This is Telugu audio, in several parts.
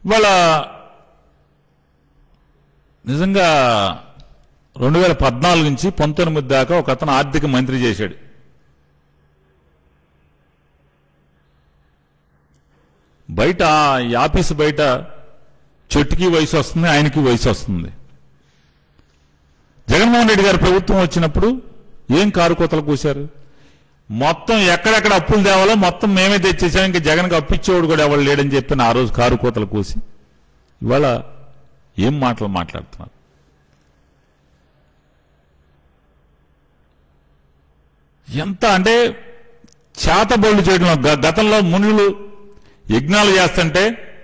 ఇవాళ నిజంగా రెండు వేల పద్నాలుగు నుంచి పంతొమ్మిది దాకా ఒక అతను ఆర్థిక మంత్రి చేశాడు బయట ఈ ఆఫీసు బయట చెట్టుకి వయసు వస్తుంది ఆయనకి వయసు వస్తుంది జగన్మోహన్ రెడ్డి గారి ప్రభుత్వం వచ్చినప్పుడు ఏం కారు కోతలు కూశారు మొత్తం ఎక్కడెక్కడ అప్పులు తేవాలో మొత్తం మేమే తెచ్చేసాం ఇంకా జగన్కి అప్పిచ్చేవాడు కూడా ఎవరు లేడని చెప్పిన ఆ రోజు కారు కోతలు కూసి ఇవాళ ఏం మాటలు మాట్లాడుతున్నారు ఎంత అంటే చేతబోళ్ళు చేయడంలో గ- గతంలో మునులు యజ్ఞాలు చేస్తుంటే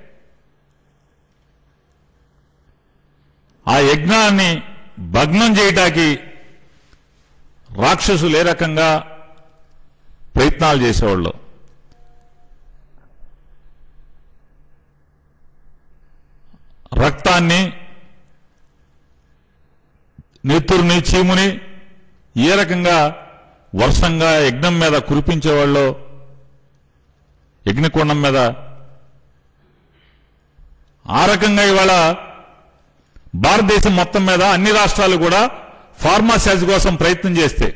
ఆ యజ్ఞాన్ని భగ్నం చేయటానికి రాక్షసులు ఏ రకంగా ప్రయత్నాలు చేసేవాళ్ళు రక్తాన్ని నెత్తురుని చీముని ఏ రకంగా వర్షంగా యజ్ఞం మీద కురిపించేవాళ్ళు యజ్ఞకుండం మీద ఆ రకంగా ఇవాళ భారతదేశం మొత్తం మీద అన్ని రాష్ట్రాలు కూడా ఫార్మాసైజ్ కోసం ప్రయత్నం చేస్తే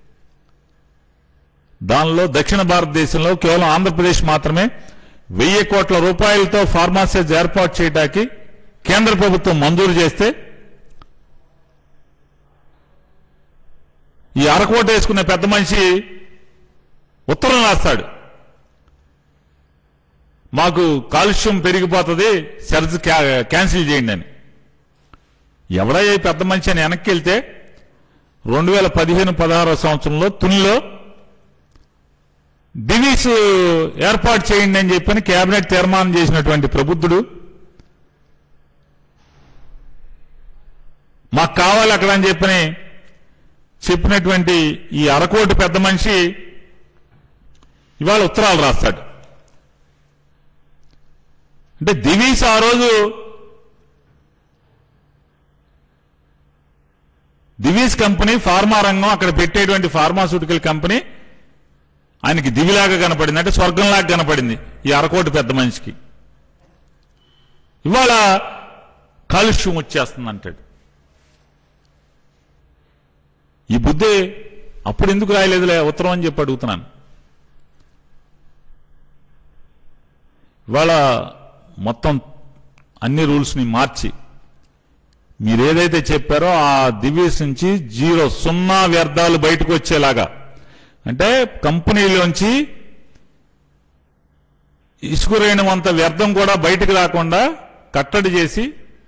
దానిలో దక్షిణ భారతదేశంలో కేవలం ఆంధ్రప్రదేశ్ మాత్రమే వెయ్యి కోట్ల రూపాయలతో ఫార్మాసైజ్ ఏర్పాటు చేయడానికి కేంద్ర ప్రభుత్వం మంజూరు చేస్తే ఈ అరకోట వేసుకునే పెద్ద మనిషి ఉత్తరం రాస్తాడు మాకు కాలుష్యం పెరిగిపోతుంది సర్జ్ క్యా- క్యాన్సిల్ చేయండి అని ఎవడయ్యా ఈ పెద్ద మనిషి అని వెనక్కి వెళ్తే రెండు వేల పదిహేను పదహారో సంవత్సరంలో తునిలో డివిస్ ఏర్పాటు చేయండి అని చెప్పని కేబినెట్ తీర్మానం చేసినటువంటి ప్రబుద్ధుడు మాకు కావాలి అక్కడ అని చెప్పని చెప్పినటువంటి ఈ అరకోటి పెద్ద మనిషి ఇవాళ ఉత్తరాలు రాస్తాడు అంటే దివీస్ ఆ రోజు దివీస్ కంపెనీ ఫార్మా రంగం అక్కడ పెట్టేటువంటి ఫార్మాస్యూటికల్ కంపెనీ ఆయనకి దివిలాగా కనపడింది అంటే స్వర్గంలాగా కనపడింది ఈ అరకోటి పెద్ద మనిషికి ఇవాళ కాలుష్యం వచ్చేస్తుంది అంటాడు ఈ బుద్ధి అప్పుడు ఎందుకు రాయలేదులే ఉత్తరం అని చెప్పి అడుగుతున్నాను ఇవాళ మొత్తం అన్ని రూల్స్ని మార్చి మీరు ఏదైతే చెప్పారో ఆ దివ్యస్ నుంచి జీరో సున్నా వ్యర్థాలు బయటకు వచ్చేలాగా అంటే కంపెనీలోంచి ఇసుకురైనంత వ్యర్థం కూడా బయటకు రాకుండా కట్టడి చేసి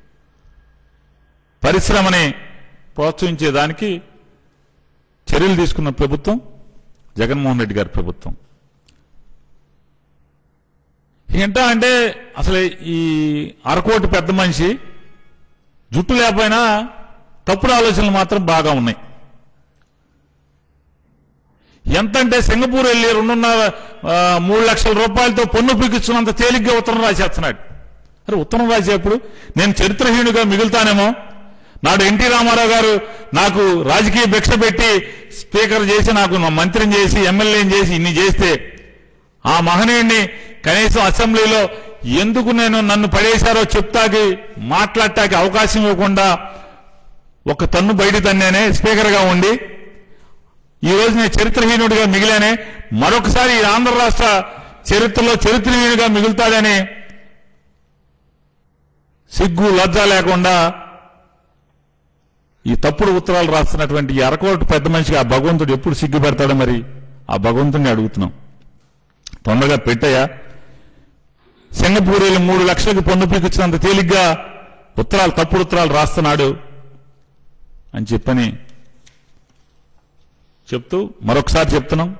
పరిశ్రమని ప్రోత్సహించేదానికి చర్యలు తీసుకున్న ప్రభుత్వం జగన్మోహన్ రెడ్డి గారి ప్రభుత్వం ఏంటా అంటే అసలు ఈ అరకోటి పెద్ద మనిషి జుట్టు లేకపోయినా తప్పుడు ఆలోచనలు మాత్రం బాగా ఉన్నాయి ఎంతంటే సింగపూర్ వెళ్ళి రెండున్నర ఆ, మూడు లక్షల రూపాయలతో పన్ను పీకిస్తున్నంత తేలిగ్గా ఉత్తరం రాసేస్తున్నాడు అరే ఉత్తరం రాసేప్పుడు నేను చరిత్రహీనుగా మిగులుతానేమో నాడు ఎన్టీ రామారావు గారు నాకు రాజకీయ భిక్ష పెట్టి స్పీకర్ చేసి నాకు నా మంత్రిని చేసి ఎమ్మెల్యేని చేసి ఇన్ని చేస్తే ఆ మహనీయుడిని కనీసం అసెంబ్లీలో ఎందుకు నేను నన్ను పడేశారో చెప్తాకి మాట్లాడటానికి అవకాశం ఇవ్వకుండా ఒక తన్ను బయట తన్నేనే స్పీకర్గా ఉండి ఈ రోజు నేను చరిత్రహీనుడిగా మిగిలానే మరొకసారి ఈ ఆంధ్ర రాష్ట్ర చరిత్రలో చరిత్రహీనుడిగా మిగులుతాడని సిగ్గు లజ్జ లేకుండా ఈ తప్పుడు ఉత్తరాలు రాస్తున్నటువంటి ఈ అరకోటి పెద్ద మనిషికి ఆ భగవంతుడు ఎప్పుడు సిగ్గు పెడతాడో మరి ఆ భగవంతుడిని అడుగుతున్నాం తొందరగా పెట్టయ్యా సింగపూరీలు మూడు లక్షలకు పన్ను పీకించినంత తేలిగ్గా ఉత్తరాలు తప్పుడు ఉత్తరాలు రాస్తున్నాడు అని చెప్పని చెప్తూ మరొకసారి చెప్తున్నాం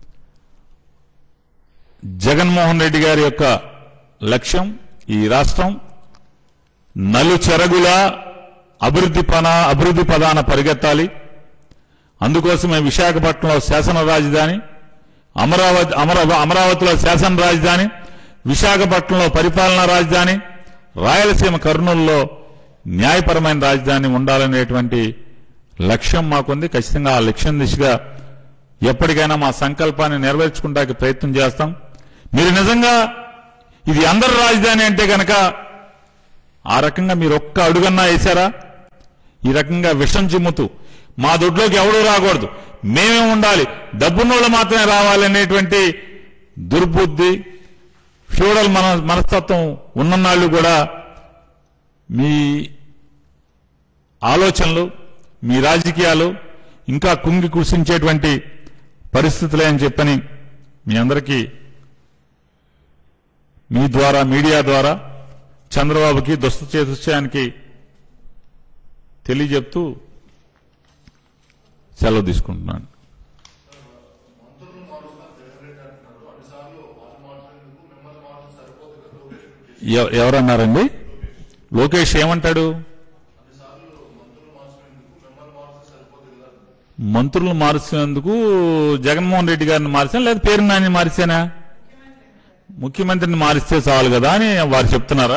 జగన్మోహన్ రెడ్డి గారి యొక్క లక్ష్యం ఈ రాష్ట్రం నలు చెరగుల అభివృద్ధి పన అభివృద్ధి పదాన పరిగెత్తాలి అందుకోసమే విశాఖపట్నంలో శాసన రాజధాని అమరావతి అమర అమరావతిలో శాసన రాజధాని విశాఖపట్నంలో పరిపాలనా రాజధాని రాయలసీమ కర్నూలులో న్యాయపరమైన రాజధాని ఉండాలనేటువంటి లక్ష్యం మాకుంది ఖచ్చితంగా ఆ లక్ష్యం దిశగా ఎప్పటికైనా మా సంకల్పాన్ని నెరవేర్చుకుంటానికి ప్రయత్నం చేస్తాం మీరు నిజంగా ఇది అందరి రాజధాని అంటే కనుక ఆ రకంగా మీరు ఒక్క అడుగన్నా వేశారా ఈ రకంగా విషం చిమ్ముతూ మా దొడ్లోకి ఎవడూ రాకూడదు మేమే ఉండాలి డబ్బున్నోళ్ళు మాత్రమే రావాలనేటువంటి దుర్బుద్ధి ఫ్యూడల్ మన మనస్తత్వం ఉన్ననాళ్ళు కూడా మీ ఆలోచనలు మీ రాజకీయాలు ఇంకా కుంగి కృషించేటువంటి పరిస్థితులే అని చెప్పని మీ అందరికీ మీ ద్వారా మీడియా ద్వారా చంద్రబాబుకి దుస్త చేతుత్యానికి తెలియజెప్తూ సెలవు తీసుకుంటున్నాను ఎవ- ఎవరన్నారండి లోకేష్ ఏమంటాడు మంత్రులు మార్చినందుకు జగన్మోహన్ రెడ్డి గారిని మార్చాను లేదా పేరు నాని మార్చానా ముఖ్యమంత్రిని మారిస్తే చాలు కదా అని వారు చెప్తున్నారా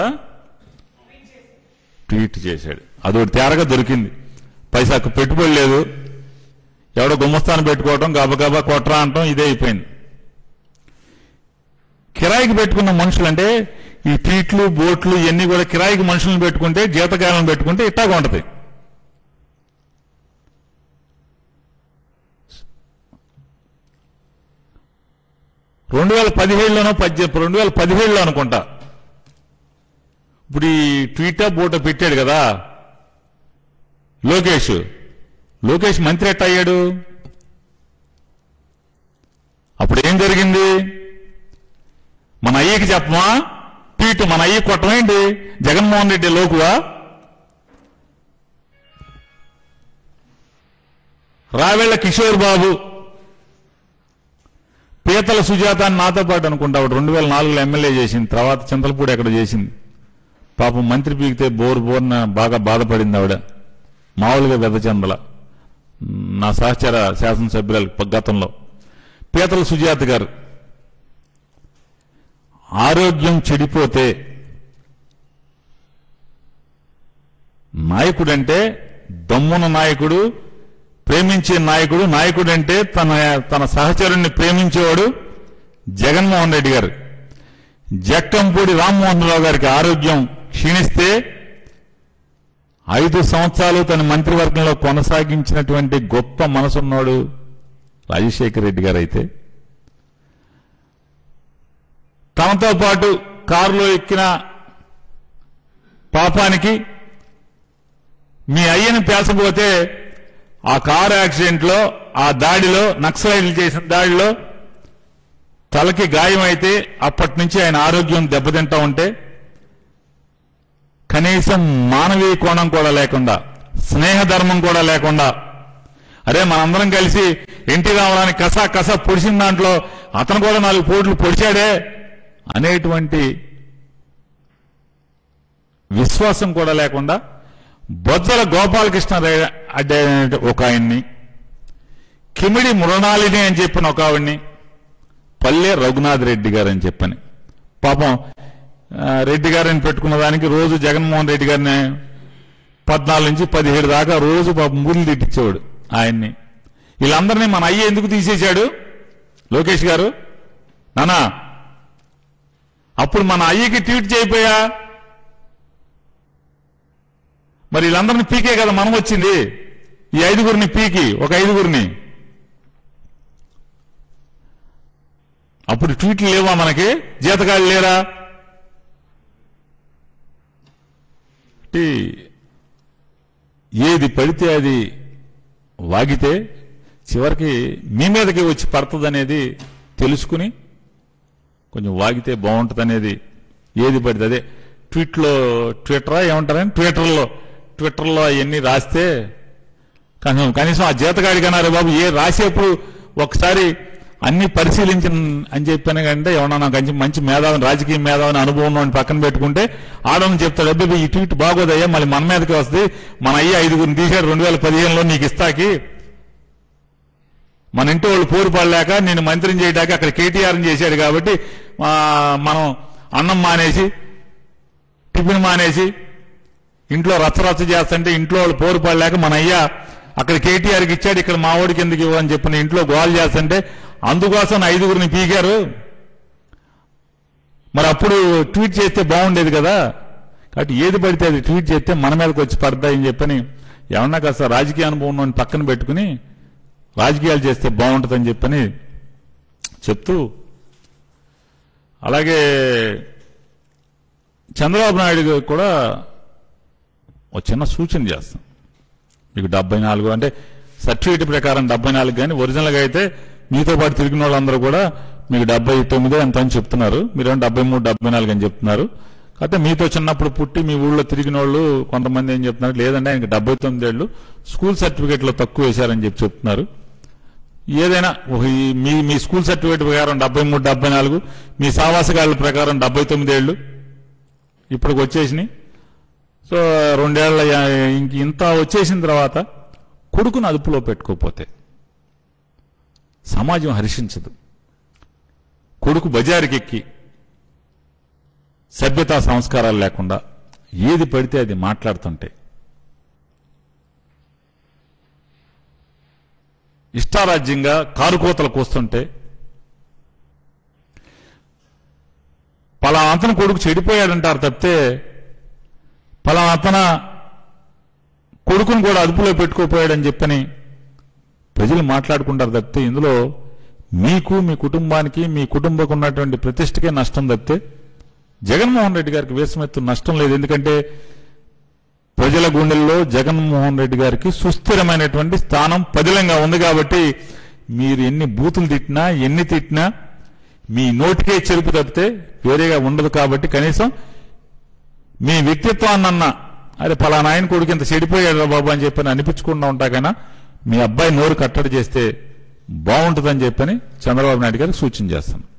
ట్వీట్ చేశాడు అదొకటి తేరగా దొరికింది పైసాకు పెట్టుబడి లేదు ఎవడో గుమ్మస్తాను పెట్టుకోవటం గబగబా కొట్రా అంటాం ఇదే అయిపోయింది కిరాయికి పెట్టుకున్న మనుషులు అంటే ఈ ట్వీట్లు బోట్లు ఇవన్నీ కూడా కిరాయికి మనుషులను పెట్టుకుంటే జీతకాలను పెట్టుకుంటే ఇట్టాగా ఉంటది రెండు వేల పదిహేడులోనో పద్దె రెండు వేల పదిహేడులో అనుకుంటా ఇప్పుడు ఈ ట్వీటా బోటో పెట్టాడు కదా లోకేష్ లోకేష్ మంత్రి ఎట్ట అయ్యాడు అప్పుడు ఏం జరిగింది మన అయ్యకి చెప్పమా ట్వీట్ మన అయ్య కొట్టమేంటి జగన్మోహన్ రెడ్డి లోకువా రావెళ్ల కిషోర్ బాబు పీతల సుజాత అని నాతో పాటు అనుకుంటా ఆవిడ రెండు వేల నాలుగులో ఎమ్మెల్యే చేసింది తర్వాత చింతలపూడి ఎక్కడ చేసింది పాపం మంత్రి పీకితే బోరు బోర్న బాగా బాధపడింది ఆవిడ మామూలుగా వెదచందల నా సహచర శాసనసభ్యురాలు ప- గతంలో పీతల సుజాత గారు ఆరోగ్యం చెడిపోతే నాయకుడంటే దమ్మున నాయకుడు ప్రేమించే నాయకుడు నాయకుడంటే తన తన సహచరుణ్ణి ప్రేమించేవాడు జగన్మోహన్ రెడ్డి గారు జక్కంపూడి రామ్మోహన్ రావు గారికి ఆరోగ్యం క్షీణిస్తే ఐదు సంవత్సరాలు తన మంత్రివర్గంలో కొనసాగించినటువంటి గొప్ప మనసున్నాడు రాజశేఖర రెడ్డి గారు అయితే తనతో పాటు కారులో ఎక్కిన పాపానికి మీ అయ్యని పేసపోతే ఆ కారు యాక్సిడెంట్లో ఆ దాడిలో నక్సలైట్లు చేసిన దాడిలో తలకి గాయమైతే అప్పటి నుంచి ఆయన ఆరోగ్యం దెబ్బతింటా ఉంటే కనీసం మానవీయ కోణం కూడా లేకుండా స్నేహ ధర్మం కూడా లేకుండా అరే మనందరం కలిసి ఎన్టీ రామారావుని కసా కసా పొడిచిన దాంట్లో అతను కూడా నాలుగు పోట్లు పొడిచాడే అనేటువంటి విశ్వాసం కూడా లేకుండా బొజ్జల గోపాలకృష్ణ రే- అడ్డే అనే ఒక ఆయన్ని కిమిడి మృణాలిని అని చెప్పిన ఒక ఆవిడ్ని పల్లె రఘునాథ్ రెడ్డి గారు అని చెప్పని పాపం ఆ, రెడ్డి గారిని పెట్టుకున్న దానికి రోజు జగన్మోహన్ రెడ్డి గారిని పద్నాలుగు నుంచి పదిహేడు దాకా రోజు పాపం ముళ్ళు తిట్టించేవాడు ఆయన్ని వీళ్ళందరినీ మన అయ్య ఎందుకు తీసేశాడు లోకేష్ గారు నానా అప్పుడు మన అయ్యకి ట్వీట్ చేయిపోయా మరి వీళ్ళందరినీ పీకే కదా మనం వచ్చింది ఈ ఐదుగురిని పీకి ఒక ఐదుగురిని అప్పుడు ట్వీట్లు లేవా మనకి జీతగాళ్ళు లేరా అంటే ఏది పడితే అది వాగితే చివరికి మీ మీదకి వచ్చి పడుతుందనేది తెలుసుకుని కొంచెం వాగితే బాగుంటుంది అనేది ఏది పడితే అదే ట్వీట్లో ట్విట్టరా ఏమంటారని ట్విట్టర్లో ట్విట్టర్లో అవన్నీ రాస్తే కనీసం కనీసం ఆ జీతగాడికి అన్నారు బాబు ఏ రాసేప్పుడు ఒకసారి అన్ని పరిశీలించిన అని చెప్పాను కంటే ఏమన్నా నాకు మంచి మంచి మేధావిని రాజకీయ మేధావిని అనుభవం ఉన్నవాడిని పక్కన పెట్టుకుంటే ఆడని చెప్తాడు అబ్బాయి ఈ ట్వీట్ బాగోదయ్యా మళ్ళీ మన మీదకి వస్తుంది మన అయ్యి ఐదుగురిని తీశాడు రెండు వేల పదిహేనులో నీకు ఇస్తాకి మన ఇంటి వాళ్ళు పోరు పడలేక నేను మంత్రిని చేయడానికి అక్కడ కేటీఆర్ని చేశాడు కాబట్టి ఆ, మనం అన్నం మానేసి టిఫిన్ మానేసి ఇంట్లో రచ్చరచ్చ చేస్తుంటే ఇంట్లో వాళ్ళు పోరు పడలేక మన అయ్య అక్కడ కేటీఆర్కి ఇచ్చాడు ఇక్కడ మా ఓడికి ఎందుకు ఇవ్వని చెప్పిన ఇంట్లో గోల్ చేస్తుంటే అందుకోసం నా ఐదుగురిని పీకారు మరి అప్పుడు ట్వీట్ చేస్తే బాగుండేది కదా కాబట్టి ఏది పడితే అది ట్వీట్ చేస్తే మన మీదకి వచ్చి పడతాయని చెప్పని ఏమన్నా కాస్త రాజకీయ అనుభవం ఉన్నోడిని పక్కన పెట్టుకుని రాజకీయాలు చేస్తే బాగుంటుందని చెప్పని చెప్తూ అలాగే చంద్రబాబు నాయుడు గారికి కూడా ఒక చిన్న సూచన చేస్తాం మీకు డెబ్బై నాలుగు అంటే సర్టిఫికేట్ ప్రకారం డెబ్బై నాలుగు కానీ ఒరిజినల్గా అయితే మీతో పాటు తిరిగిన వాళ్ళందరూ కూడా మీకు డెబ్బై తొమ్మిది ఎంత అని చెప్తున్నారు మీరేమో డెబ్బై మూడు డెబ్బై నాలుగు అని చెప్తున్నారు కాకపోతే మీతో చిన్నప్పుడు పుట్టి మీ ఊళ్ళో తిరిగిన వాళ్ళు కొంతమంది ఏం చెప్తున్నారు లేదంటే ఆయనకి డెబ్బై తొమ్మిది ఏళ్ళు స్కూల్ సర్టిఫికేట్లో తక్కువ వేశారని చెప్పి చెప్తున్నారు ఏదైనా ఒక ఈ మీ మీ స్కూల్ సర్టిఫికేట్ ప్రకారం డెబ్బై మూడు డెబ్బై నాలుగు మీ సావాసగాళ్ళ ప్రకారం డెబ్బై తొమ్మిది ఏళ్ళు ఇప్పటికి వచ్చేసినాయి సో రెండేళ్ల యా- ఇంక ఇంత వచ్చేసిన తర్వాత కొడుకును అదుపులో పెట్టుకోకపోతే సమాజం హర్షించదు కొడుకు బజారుకెక్కి సభ్యతా సంస్కారాలు లేకుండా ఏది పడితే అది మాట్లాడుతుంటే ఇష్టారాజ్యంగా కారుకోతలు కూస్తుంటే పలా అతను కొడుకు చెడిపోయాడంటారు తప్పితే పలా అతన కొడుకును కూడా అదుపులో పెట్టుకోపోయాడని చెప్పని ప్రజలు మాట్లాడుకుంటారు తప్పితే ఇందులో మీకు మీ కుటుంబానికి మీ కుటుంబకు ఉన్నటువంటి ప్రతిష్టకే నష్టం తప్పితే జగన్మోహన్ రెడ్డి గారికి వేసమెత్తు నష్టం లేదు ఎందుకంటే ప్రజల గుండెల్లో జగన్మోహన్ రెడ్డి గారికి సుస్థిరమైనటువంటి స్థానం పదిలంగా ఉంది కాబట్టి మీరు ఎన్ని బూతులు తిట్టినా ఎన్ని తిట్టినా మీ నోటికే చెరుపు తప్పితే వేరేగా ఉండదు కాబట్టి కనీసం మీ వ్యక్తిత్వాన్నన్నా అరే పలానా ఆయన కొడుకు ఇంత చెడిపోయాడు రా బాబు అని చెప్పని అనిపించకుండా ఉంటాకైనా మీ అబ్బాయి నోరు కట్టడి చేస్తే బాగుంటుందని చెప్పని చంద్రబాబు నాయుడు గారికి సూచన చేస్తాను